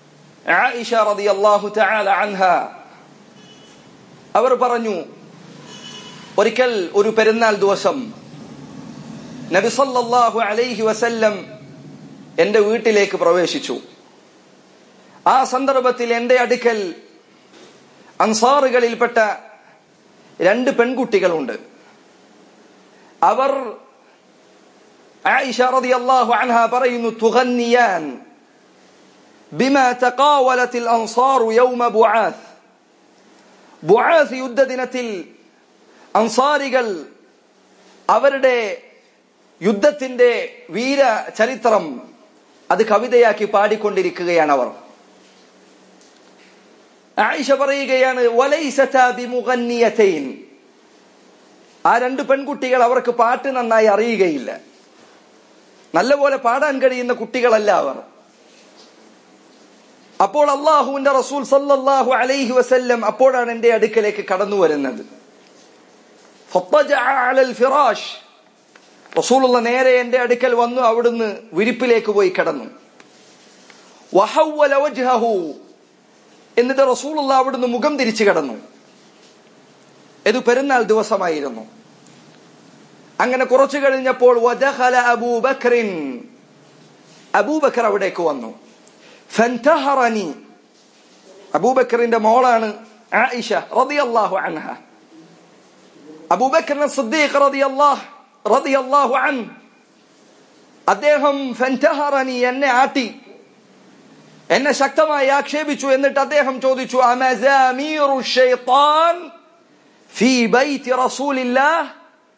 عائشة رضي الله تعالى عنها അവർ പറഞ്ഞു ഒരിക്കൽ ഒരു പെരുന്നാൾ ദിവസം നബി സല്ലല്ലാഹു അലൈഹി വസല്ലം എന്റെ വീട്ടിലേക്ക് പ്രവേശിച്ചു ആ സന്ദർഭത്തിൽ എന്റെ അടുക്കൽ അൻസാറുകളിൽപ്പെട്ട രണ്ട് പെൺകുട്ടികളുണ്ട് അവർ ആയിഷ റളിയല്ലാഹു അൻഹ പറയുന്നു തുഗന്നിയാൻ ബിമാ തഖാവലത്തിൽ അൻസാറു യൗമ ബുആസ് ബുആസ് യുദ്ധദിനത്തിൽ അൻസാരികൾ അവരുടെ യുദ്ധത്തിന്റെ വീര ചരിത്രം അത് കവിതയാക്കി പാടിക്കൊണ്ടിരിക്കുകയാണ് അവർ ആയിഷ പറയുകയാണ് വലൈസത ബിമുഗന്നിയതൈൻ ആ രണ്ട് പെൺകുട്ടികൾ അവർക്ക് പാട്ട് നന്നായി അറിയുകയില്ല നല്ലപോലെ പാടാൻ കഴിയുന്ന കുട്ടികളല്ല അവർ അപ്പോൾ അള്ളാഹുവിന്റെ റസൂൽ സല്ലല്ലാഹു അലൈഹി വസല്ലം അപ്പോഴാണ് എന്റെ അടുക്കലേക്ക് കടന്നു വരുന്നത് ഫിറാഷ് റസൂലുള്ള നേരെ എന്റെ അടുക്കൽ വന്നു അവിടുന്ന് വിരിപ്പിലേക്ക് പോയി കിടന്നു വഹവ്വല വജ്ഹഹു എന്നിട്ട് റസൂലുള്ള അവിടുന്ന് മുഖം തിരിച്ചു കിടന്നു ഇത് പെരുന്നാൾ ദിവസമായിരുന്നു അങ്ങനെ കുറച്ചു കഴിഞ്ഞപ്പോൾ വദഖല അബൂബക്രിൻ അബൂബക്കർ അവിടേക്ക് വന്നു ഫൻതഹറനി അബൂബക്കറിന്റെ മോളാണ് ആയിഷ റളിയല്ലാഹു അൻഹ അബൂബക്കർ സിദ്ദീഖ് റളിയല്ലാഹു റളിയല്ലാഹു അൻ അദ്ദേഹം ഫൻതഹറനി എന്നെ ആട്ടി എന്നെ ശക്തമായി ആക്ഷേപിച്ചു എന്നിട്ട് അദ്ദേഹം ചോദിച്ചു അമസാമീറു ഷൈത്താൻ ഫീ ബൈത്തി റസൂലില്ലാഹ്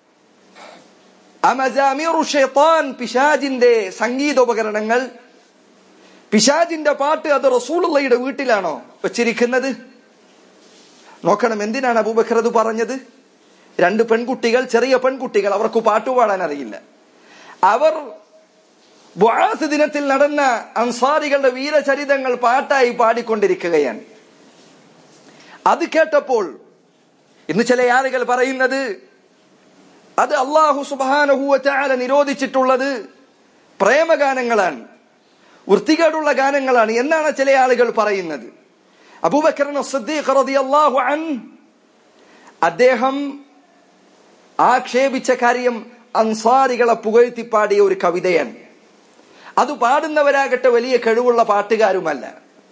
അമസാമീറു ഷൈത്താൻ പിശാജിന്റെ സംഗീതോപകരണങ്ങൾ പിശാജിന്റെ പാട്ട് അത് റസൂലുള്ളയുടെ വീട്ടിലാണോ വെച്ചിരിക്കുന്നത് നോക്കണം എന്തിനാണ് അബൂബക്കർ അത് പറഞ്ഞത് രണ്ട് പെൺകുട്ടികൾ ചെറിയ പെൺകുട്ടികൾ അവർക്ക് പാട്ടുപാടാൻ അറിയില്ല അവർ ബുആസ് ദിനത്തിൽ നടന്ന അൻസാരികളുടെ വീരചരിതങ്ങൾ പാട്ടായി പാടിക്കൊണ്ടിരിക്കുകയാണ് അത് കേട്ടപ്പോൾ ഇന്ന് ചില ആളുകൾ പറയുന്നത് അത് അള്ളാഹു സുബാനഹുവല നിരോധിച്ചിട്ടുള്ളത് പ്രേമഗാനങ്ങളാണ് വൃത്തികേടുള്ള ഗാനങ്ങളാണ് എന്നാണ് ചില ആളുകൾ പറയുന്നത് അബൂബക്കർ റളിയല്ലാഹു അൻ അദ്ദേഹം ആക്ഷേപിച്ച കാര്യം അൻസാരികളെ പുകഴ്ത്തി പാടിയ ഒരു കവിതയാണ് അത് പാടുന്നവരാകട്ടെ വലിയ കഴിവുള്ള പാട്ടുകാരുമല്ല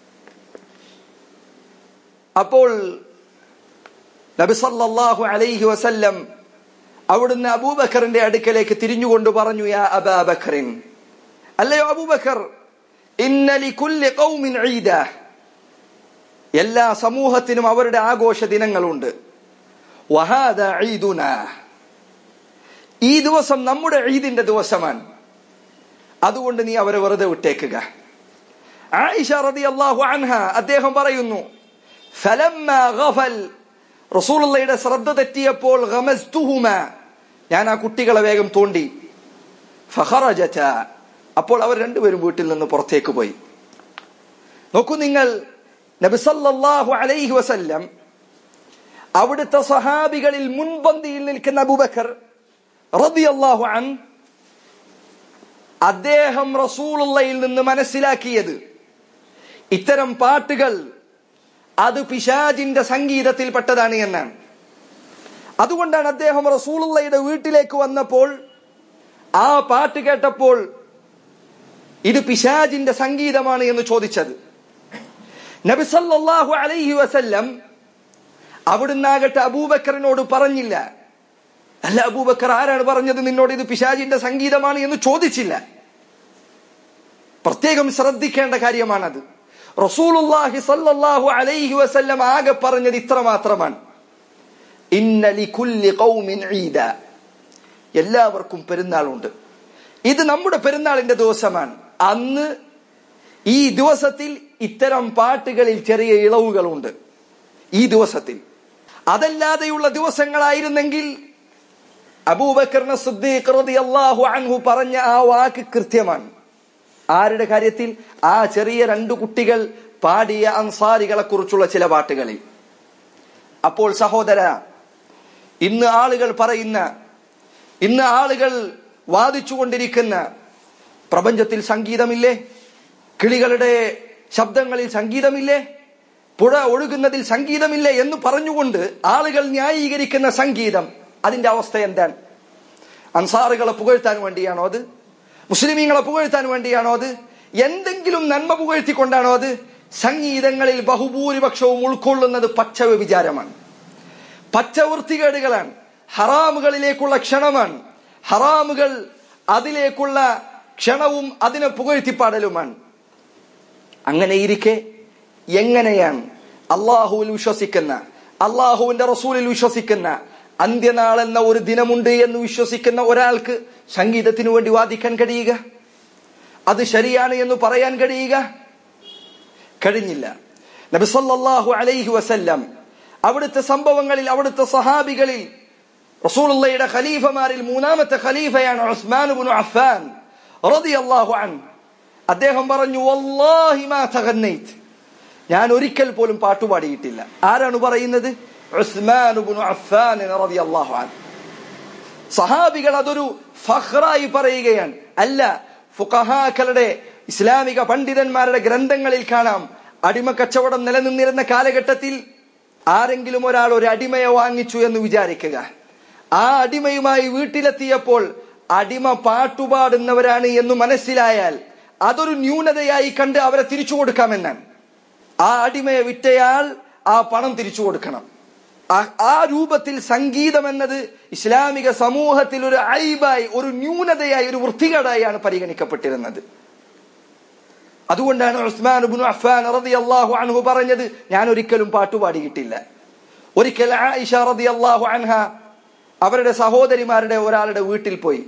അപ്പോൾ നബിസല്ലാഹു അലൈഹി വസല്ലം അവിടുന്ന് അബൂബക്കറിന്റെ അടുക്കലേക്ക് തിരിഞ്ഞുകൊണ്ട് പറഞ്ഞു യാ അബാബക്കറിൻ അല്ലയോ അബൂബക്കർ ഇന്നലി കുല്ലി ഖൗമിൻ ഈദ എല്ലാ സമൂഹത്തിനും അവരുടെ ആഘോഷ ദിനങ്ങളുണ്ട് വഹാദ ഈദുന ഈ ദിവസം നമ്മുടെ ഈദിന്റെ ദിവസമാണ് അതുകൊണ്ട് നീ അവരെ വെറുതെ വിട്ടേക്കുക ആയിഷ റളിയല്ലാഹു അൻഹ അദ്ദേഹം പറയുന്നു ഫലമ്മ ഗഫൽ റസൂലുള്ളയുടെ ശ്രദ്ധ തെറ്റിയപ്പോൾ ഗമസ്തുഹുമ ഞാൻ ആ കുട്ടികളെ വേഗം തോണ്ടി ഫഖറജത അപ്പോൾ അവർ രണ്ടുപേരും വീട്ടിൽ നിന്ന് പുറത്തേക്ക് പോയി നോക്കൂ നിങ്ങൾ നബിസല്ലാഹു അലൈഹി വസല്ലം അവിടുത്തെ സഹാബികളിൽ മുൻപന്തിയിൽ നിൽക്കുന്ന അബൂബക്കർ റളിയല്ലാഹു അൻ അദ്ദേഹം റസൂലുള്ളയിൽ നിന്ന് മനസ്സിലാക്കിയത് ഇത്തരം പാട്ടുകൾ അത് പിശാജിന്റെ സംഗീതത്തിൽപ്പെട്ടതാണ് എന്നാണ് അതുകൊണ്ടാണ് അദ്ദേഹം റസൂലുള്ളയുടെ വീട്ടിലേക്ക് വന്നപ്പോൾ ആ പാട്ട് കേട്ടപ്പോൾ ഇത് പിശാജിന്റെ സംഗീതമാണ് എന്ന് ചോദിച്ചത് നബിസല്ലാഹു അലൈഹി വസല്ലം അവിടുന്നാകട്ടെ അബൂബക്കറിനോട് പറഞ്ഞില്ല അല്ല അബൂബക്കർ ആരാണ് പറഞ്ഞത് നിന്നോട് ഇത് പിശാജിന്റെ സംഗീതമാണ് എന്ന് ചോദിച്ചില്ല പ്രത്യേകം ശ്രദ്ധിക്കേണ്ട കാര്യമാണത് റസൂലുള്ളാഹി സല്ലല്ലാഹു അലൈഹി വസല്ലം ആകെ പറഞ്ഞത് ഇത്ര മാത്രമാണ് ഇന്നലി കുല്ലി ഖൗമിൻ ഈദ എല്ലാവർക്കും പെരുന്നാളുണ്ട് ഇത് നമ്മുടെ പെരുന്നാളിന്റെ ദിവസമാണ് അന്ന് ഈ ദിവസത്തിൽ ഇത്തരം പാട്ടുകളിൽ ചെറിയ ഇളവുകളുണ്ട് ഈ ദിവസത്തിൽ അതല്ലാതെയുള്ള ദിവസങ്ങളായിരുന്നെങ്കിൽ അബൂബക്കറിന് സിദ്ദീഖ് റളിയല്ലാഹു അൻഹു പറഞ്ഞ ആ വാക്ക് കൃത്യമാണ് ആരുടെ കാര്യത്തിൽ ആ ചെറിയ രണ്ടു കുട്ടികൾ പാടിയ അൻസാരികളെ കുറിച്ചുള്ള ചില പാട്ടുകളിൽ അപ്പോൾ സഹോദര ഇന്ന് ആളുകൾ പറയുന്ന ഇന്ന് ആളുകൾ വാദിച്ചുകൊണ്ടിരിക്കുന്ന പ്രപഞ്ചത്തിൽ സംഗീതമില്ലേ കിളികളുടെ ശബ്ദങ്ങളിൽ സംഗീതമില്ലേ പുഴ ഒഴുകുന്നതിൽ സംഗീതമില്ലേ എന്ന് പറഞ്ഞുകൊണ്ട് ആളുകൾ ന്യായീകരിക്കുന്ന സംഗീതം അതിന്റെ അവസ്ഥ എന്താണ് അൻസാറുകളെ പുകഴ്ത്താൻ വേണ്ടിയാണോ അത് മുസ്ലിമീങ്ങളെ പുകഴ്ത്താൻ വേണ്ടിയാണോ അത് എന്തെങ്കിലും നന്മ പുകഴ്ത്തിക്കൊണ്ടാണോ അത് സംഗീതങ്ങളിൽ ബഹുഭൂരിപക്ഷവും ഉൾക്കൊള്ളുന്നത് പച്ച വിചാരമാണ് പച്ച വൃത്തികേടുകളാണ് ഹറാമുകളിലേക്കുള്ള ക്ഷണമാണ് ഹറാമുകൾ അതിലേക്കുള്ള ക്ഷണവും അതിനെ പുകഴ്ത്തിപ്പാടലുമാണ് അങ്ങനെ ഇരിക്കെ എങ്ങനെയാണ് അള്ളാഹുവിൽ വിശ്വസിക്കുന്ന അള്ളാഹുവിന്റെ റസൂലിൽ വിശ്വസിക്കുന്ന അന്ത്യനാൾ എന്ന ഒരു ദിനമുണ്ട് എന്ന് വിശ്വസിക്കുന്ന ഒരാൾക്ക് സംഗീതത്തിനു വേണ്ടി വാദിക്കാൻ കഴിയുക അത് ശരിയാണ് എന്ന് പറയാൻ കഴിയുക കഴിഞ്ഞില്ല നബി സല്ലല്ലാഹു അലൈഹി വസല്ലം അവിടുത്തെ സംഭവങ്ങളിൽ അവിടുത്തെ സഹാബികളിൽ റസൂലുള്ളയുടെ ഖലീഫമാരിൽ മൂന്നാമത്തെ ഖലീഫയാണ് ഉസ്മാൻ ഇബ്നു അഫ്ഫാൻ റളിയല്ലാഹു അൻഹു അദ്ദേഹം പറഞ്ഞു വല്ലാഹി മാ തഗന്നൈത് ഞാൻ ഒരിക്കൽ പോലും പാട്ടുപാടിയിട്ടില്ല ആരാണ് പറയുന്നത് ഉസ്മാൻ ഇബ്നു അഫ്ഫാൻ റളിയല്ലാഹു അൻഹു സഹാബികൾ അതൊരു ഫഖ്റായി പറയുകയാണ് അല്ല ഫുഖഹാക്കളുടെ ഇസ്ലാമിക പണ്ഡിതന്മാരുടെ ഗ്രന്ഥങ്ങളിൽ കാണാം അടിമ കച്ചവടം നിലനിന്നിരുന്ന കാലഘട്ടത്തിൽ ആരെങ്കിലും ഒരാൾ ഒരു അടിമയെ വാങ്ങിച്ചു എന്ന് വിചാരിക്കുക ആ അടിമയുമായി വീട്ടിലെത്തിയപ്പോൾ അടിമ പാട്ടുപാടുന്നവരാണ് എന്ന് മനസ്സിലായാൽ അതൊരു ന്യൂനതയായി കണ്ട് അവരെ തിരിച്ചു കൊടുക്കാമെന്നാണ് ആ അടിമയെ വിറ്റയാൾ ആ പണം തിരിച്ചു കൊടുക്കണം ആ- ആ രൂപത്തിൽ സംഗീതം എന്നത് ഇസ്ലാമിക സമൂഹത്തിൽ ഒരു ഐബായി ഒരു ന്യൂനതയായി ഒരു വൃത്തികേടായാണ് പരിഗണിക്കപ്പെട്ടിരുന്നത് അതുകൊണ്ടാണ് ഉസ്മാൻ ഇബ്നു അഫ്ഫാൻ റളിയല്ലാഹു അൻഹു പറഞ്ഞത് ഞാൻ ഒരിക്കലും പാട്ടുപാടിയിട്ടില്ല ഒരിക്കൽ ആയിഷ റളിയല്ലാഹു അൻഹ അവരുടെ സഹോദരിമാരുടെ ഒരാളുടെ വീട്ടിൽ പോയി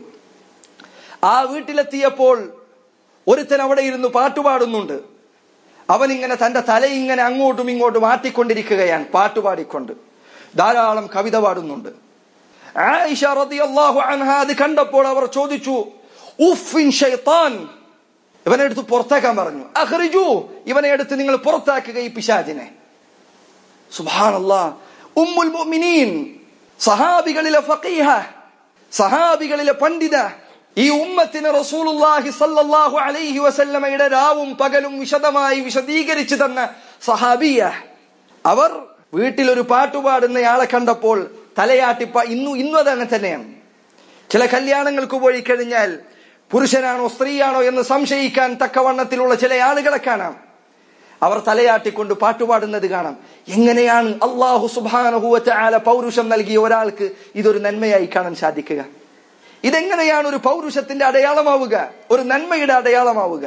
ആ വീട്ടിലെത്തിയപ്പോൾ ഒരുത്തൻ അവിടെ ഇരുന്ന് പാട്ടുപാടുന്നുണ്ട് അവൻ ഇങ്ങനെ തന്റെ തല ഇങ്ങനെ അങ്ങോട്ടും ഇങ്ങോട്ടും ആട്ടിക്കൊണ്ടിരിക്കുകയാണ് പാട്ടുപാടിക്കൊണ്ട് ധാരാളം കവിത പാടുന്നുണ്ട് ആയിഷ റളിയല്ലാഹു അൻഹ അത് കണ്ടപ്പോൾ അവർ ചോദിച്ചു ഉഫിൻ ഷൈത്താൻ ഇവനെ എടുത്ത് പുറത്താക്കാൻ പറഞ്ഞു അഹ്റിജു ഇവനെ എടുത്ത് നിങ്ങൾ പുറത്താക്കുക ഈ പിശാചിനെ സുബ്ഹാനല്ലാ ഉമ്മുൽ മുഅ്മിനീൻ സഹാബികളിലെ ഫഖീഹ സഹാബികളിലെ പണ്ഡിത ഈ ഉമ്മത്തിന് റസൂലുള്ളാഹി സല്ലല്ലാഹു അലൈഹി വസല്ലമയുടെ രാവും പകലും വിശദമായി വിശദീകരിച്ചു തന്ന സഹാബിയ അവർ വീട്ടിൽ ഒരു പാട്ടുപാടുന്നയാളെ കണ്ടപ്പോൾ തലയാട്ടിപ്പ ഇന്നു ഇന്നും അതങ്ങനെ തന്നെയാണ് ചില കല്യാണങ്ങൾക്ക് പോയി കഴിഞ്ഞാൽ പുരുഷനാണോ സ്ത്രീയാണോ എന്ന് സംശയിക്കാൻ തക്കവണ്ണത്തിലുള്ള ചില ആളുകളെ കാണാം അവർ തലയാട്ടിക്കൊണ്ട് പാട്ടുപാടുന്നത് കാണാം എങ്ങനെയാണ് അള്ളാഹു സുബാനഹുവറ്റ ആല പൗരുഷം നൽകിയ ഒരാൾക്ക് ഇതൊരു നന്മയായി കാണാൻ സാധിക്കുക ഇതെങ്ങനെയാണ് ഒരു പൗരുഷത്തിന്റെ അടയാളമാവുക ഒരു നന്മയുടെ അടയാളമാവുക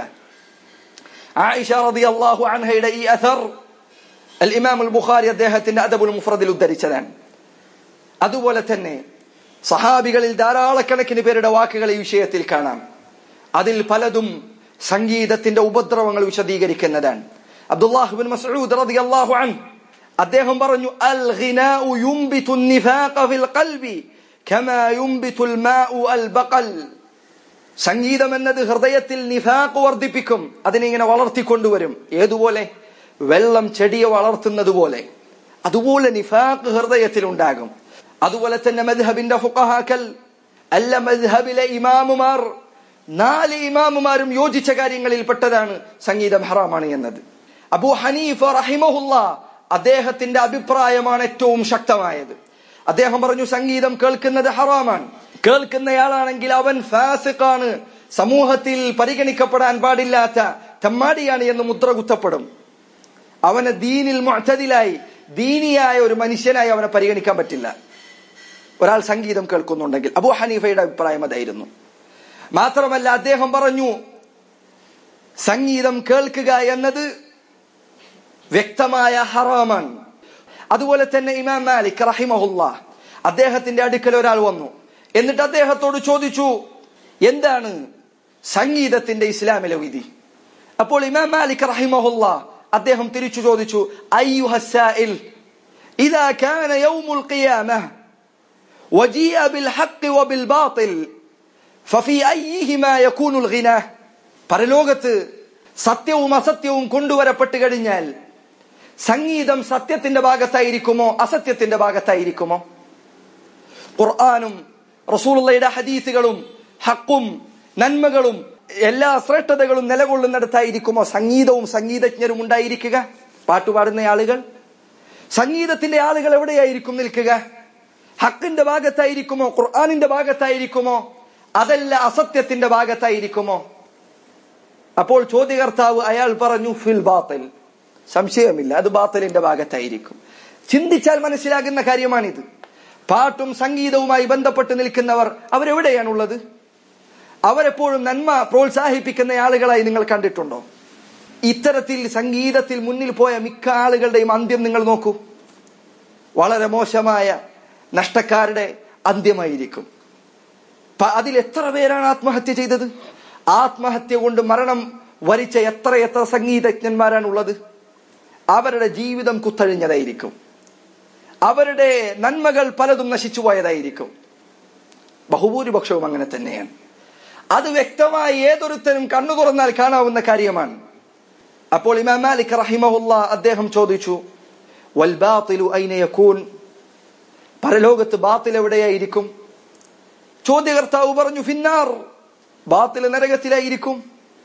ആയിഷ റതി അള്ളാഹു അൻഹയുടെ ഈ അഥർ അൽ ഇമാം അൽ ബുഖാരി അദ്ദേഹത്തിന്റെ അദബുൽ മുഫ്രദിൽ ഉദ്ധരിച്ചതാണ് അതുപോലെ തന്നെ സഹാബികളിൽ ധാരാളക്കണക്കിന് പേരുടെ വാക്കുകൾ ഈ വിഷയത്തിൽ കാണാം അതിൽ പലതും സംഗീതത്തിന്റെ ഉപദ്രവങ്ങൾ വിശദീകരിക്കുന്നതാണ് അബ്ദുല്ലാഹുബിൻ മസ്ഊദ് റളിയല്ലാഹു അൻഹു അദ്ദേഹം പറഞ്ഞു അൽ ഗിനാഉ യുംബിതു النفاق في القلب كما ينبت الماء البقل സംഗീതം എന്നത് ഹൃദയത്തിൽ നിഫാഖ് വർദ്ധിപ്പിക്കും അതിനെ ഇങ്ങനെ വളർത്തിക്കൊണ്ടുവരും ഏതുപോലെ വെള്ളം ചെടിയെ വളർത്തുന്നത് പോലെ അതുപോലെ നിഫാഖ് ഹൃദയത്തിൽ ഉണ്ടാകും അതുപോലെ തന്നെ മദ്ഹബിന്റെ ഫുഖഹാക്കൽ അല്ല മദ്ഹബിലെ ഇമാമുമാർ നാല് ഇമാമുമാരും യോജിച്ച കാര്യങ്ങളിൽ പെട്ടതാണ് സംഗീതം ഹറാമാണ് എന്നത് അബു ഹനീഫ റഹിമഹുല്ല അദ്ദേഹത്തിന്റെ അഭിപ്രായമാണ് ഏറ്റവും ശക്തമായത് അദ്ദേഹം പറഞ്ഞു സംഗീതം കേൾക്കുന്നത് ഹറാമാണ് കേൾക്കുന്നയാളാണെങ്കിൽ അവൻ ഫാസിഖാണ് സമൂഹത്തിൽ പരിഗണിക്കപ്പെടാൻ പാടില്ലാത്ത തെമ്മാടിയാണ് എന്ന് മുദ്ര കുത്തപ്പെടും അവനെ ദീനിൽ മുഅ്തദിലായി ദീനിയായ ഒരു മനുഷ്യനായി അവനെ പരിഗണിക്കാൻ പറ്റില്ല ഒരാൾ സംഗീതം കേൾക്കുന്നുണ്ടെങ്കിൽ അബു ഹനീഫയുടെ അഭിപ്രായം അതായിരുന്നു മാത്രമല്ല അദ്ദേഹം പറഞ്ഞു സംഗീതം കേൾക്കുക എന്നത് വ്യക്തമായ ഹറാമാണ് അതുപോലെ തന്നെ ഇമാം മാലിക് റഹിമഹുല്ല അദ്ദേഹത്തിന്റെ അടുക്കൽ ഒരാൾ വന്നു എന്നിട്ട് അദ്ദേഹത്തോട് ചോദിച്ചു എന്താണ് സംഗീതത്തിന്റെ ഇസ്ലാമിലെ വിധി അപ്പോൾ ഇമാം മാലിക് റഹിമഹുല്ല അദ്ദേഹം തിരിച്ചു ചോദിച്ചു അയ്യുഹസായിൽ ഇതാ കാന യൗമുൽ ഖിയാമah وجيء بالحق وبالباطل ففي أيهما يكون الغنى പരലോകത്ത് സത്യവും അസത്യവും കൊണ്ടുവരപ്പെട്ട് കഴിഞ്ഞാൽ സംഗീതം സത്യത്തിന്റെ ഭാഗത്തായിരിക്കുമോ അസത്യത്തിന്റെ ഭാഗത്തായിരിക്കുമോ ഖുർആാനും റസൂലുള്ളയുടെ ഹദീസുകളും ഹക്കും നന്മകളും എല്ലാ ശ്രേഷ്ഠതകളും നിലകൊള്ളുന്നിടത്തായിരിക്കുമോ സംഗീതവും സംഗീതജ്ഞരും ഉണ്ടായിരിക്കുക പാട്ടുപാടുന്ന ആളുകൾ സംഗീതത്തിന്റെ ആളുകൾ എവിടെയായിരിക്കും നിൽക്കുക ഹക്കിന്റെ ഭാഗത്തായിരിക്കുമോ ഖുർആാനിന്റെ ഭാഗത്തായിരിക്കുമോ അതല്ല അസത്യത്തിന്റെ ഭാഗത്തായിരിക്കുമോ അപ്പോൾ ചോദ്യകർത്താവ് അയാൾ പറഞ്ഞു ഫിൽ ബാത്തിൽ സംശയമില്ല അത് ബാത്തലിന്റെ ഭാഗത്തായിരിക്കും ചിന്തിച്ചാൽ മനസ്സിലാകുന്ന കാര്യമാണിത് പാട്ടും സംഗീതവുമായി ബന്ധപ്പെട്ട് നിൽക്കുന്നവർ അവരെവിടെയാണുള്ളത് അവരെപ്പോഴും നന്മ പ്രോത്സാഹിപ്പിക്കുന്ന ആളുകളായി നിങ്ങൾ കണ്ടിട്ടുണ്ടോ ഇത്തരത്തിൽ സംഗീതത്തിൽ മുന്നിൽ പോയ മിക്ക ആളുകളുടെയും അന്ത്യം നിങ്ങൾ നോക്കൂ വളരെ മോശമായ നഷ്ടക്കാരുടെ അന്ത്യമായിരിക്കും പ- അതിൽ എത്ര പേരാണ് ആത്മഹത്യ ചെയ്തത് ആത്മഹത്യ കൊണ്ട് മരണം വരിച്ച എത്ര എത്ര സംഗീതജ്ഞന്മാരാണ് ഉള്ളത് അവരുടെ ജീവിതം കുത്തഴിഞ്ഞതായിരിക്കും അവരുടെ നന്മകൾ പലതും നശിച്ചു പോയതായിരിക്കും ബഹുഭൂരിപക്ഷവും അങ്ങനെ തന്നെയാണ് അത് വ്യക്തമായി ഏതൊരുത്തനും കണ്ണു തുറന്നാൽ കാണാവുന്ന കാര്യമാണ് അപ്പോൾ ഇമാം മാലിക് റഹിമഹുല്ല അദ്ദേഹം ചോദിച്ചു വൽ ബാത്തിലു ഐന യകൂൻ പരലോകത്ത് ബാത്തിൽ എവിടെയായിരിക്കും ചോദ്യകർത്താവ് പറഞ്ഞു ഫിന്നാർ ബാത്തിൽ നരകത്തിലായിരിക്കും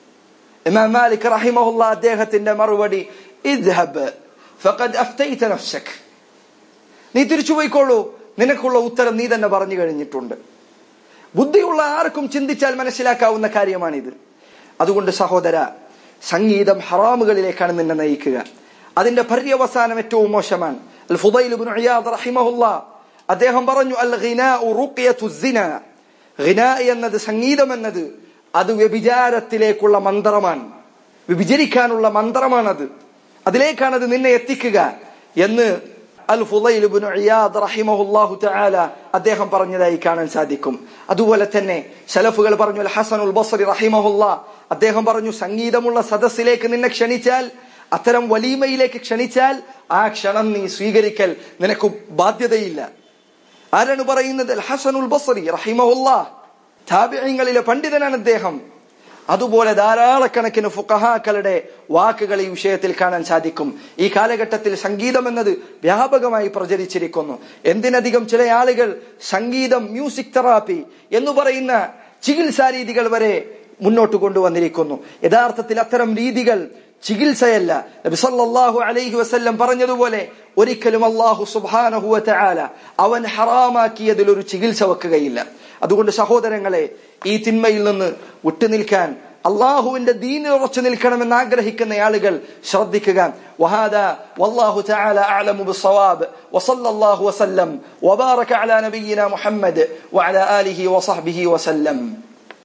ഇമാം മാലിക് റഹിമഹുല്ല അദ്ദേഹത്തിന്റെ മറുപടി ഇദ്ഹബ് ഫഖദ് അഫ്തൈത നഫ്സക് നീ തിരിച്ചു പോയിക്കോളൂ നിനക്കുള്ള ഉത്തരം നീ തന്നെ പറഞ്ഞു കഴിഞ്ഞിട്ടുണ്ട് ബുദ്ധിയുള്ള ആർക്കും ചിന്തിച്ചാൽ മനസ്സിലാക്കാവുന്ന കാര്യമാണിത് അതുകൊണ്ട് സഹോദര സംഗീതം ഹറാമുകളിലേക്കാണ് നിന്നെ നയിക്കുക അതിന്റെ പര്യവസാനം ഏറ്റവും മോശമാണ് അൽ ഫുദൈൽ ഇബ്നു ഇയാദ് റഹിമഹുല്ല അദ്ദേഹം പറഞ്ഞു അൽ ഗിനാഉ റുഖ്യത്തു സിന ഗിനാ എന്നത് സംഗീതം എന്നത് അത് വ്യഭിചാരത്തിലേക്കുള്ള മന്ത്രമാണ് വ്യഭിചരിക്കാനുള്ള മന്ത്രമാണത് അതിലേക്കാണ് അത് നിന്നെ എത്തിക്കുക എന്ന് അൽ ഫുദൈൽ ഇബ്നു ഇയാദ് റഹിമഹുല്ലാഹു തആല അദ്ദേഹം പറഞ്ഞതായി കാണാൻ സാധിക്കും അതുപോലെ തന്നെ സലഫുകൾ പറഞ്ഞു അൽ ഹസനുൽ ബസ്രി റഹിമഹുല്ല അദ്ദേഹം പറഞ്ഞു സംഗീതമുള്ള സദസ്സിലേക്ക് നിന്നെ ക്ഷണിച്ചാൽ അത്തരം വലീമയിലേക്ക് ക്ഷണിച്ചാൽ ആ ക്ഷണം നീ സ്വീകരിക്കൽ നിനക്ക് ബാധ്യതയില്ല ആരാണ് പറയുന്നത് അൽ ഹസനുൽ ബസ്രി റഹിമഹുല്ല താബിഈങ്ങളിലെ പണ്ഡിതനാണ് അദ്ദേഹം അതുപോലെ ധാരാളക്കണക്കിന് ഫുഖഹാക്കളുടെ വാക്കുകൾ ഈ വിഷയത്തിൽ കാണാൻ സാധിക്കും ഈ കാലഘട്ടത്തിൽ സംഗീതം എന്നത് വ്യാപകമായി പ്രചരിച്ചിരിക്കുന്നു എന്തിനധികം ചില ആളുകൾ സംഗീതം മ്യൂസിക് തെറാപ്പി എന്ന് പറയുന്ന ചികിത്സാ രീതികൾ വരെ മുന്നോട്ട് കൊണ്ടുവന്നിരിക്കുന്നു യഥാർത്ഥത്തിൽ അത്തരം രീതികൾ ചികിത്സയല്ല നബി സല്ലല്ലാഹു അലൈഹി വസല്ലം പറഞ്ഞതുപോലെ ഒരിക്കലും അള്ളാഹു സുബ്ഹാനഹു വതആല അവൻ ഹറാമാക്കിയതിൽ ഒരു ചികിത്സ വെക്കുകയില്ല അതുകൊണ്ട് സഹോദരങ്ങളെ ഈ തിന്മയിൽ നിന്ന് വിട്ടുനിൽക്കാൻ അള്ളാഹുവിന്റെ ദീനിൽ ഉറച്ചു നിൽക്കണമെന്ന് ആഗ്രഹിക്കുന്ന ആളുകൾ ശ്രദ്ധിക്കുക وهذا والله تعالى أعلم بالصواب وصلى الله وسلم وبارك على نبينا محمد وعلى آله وصحبه وسلم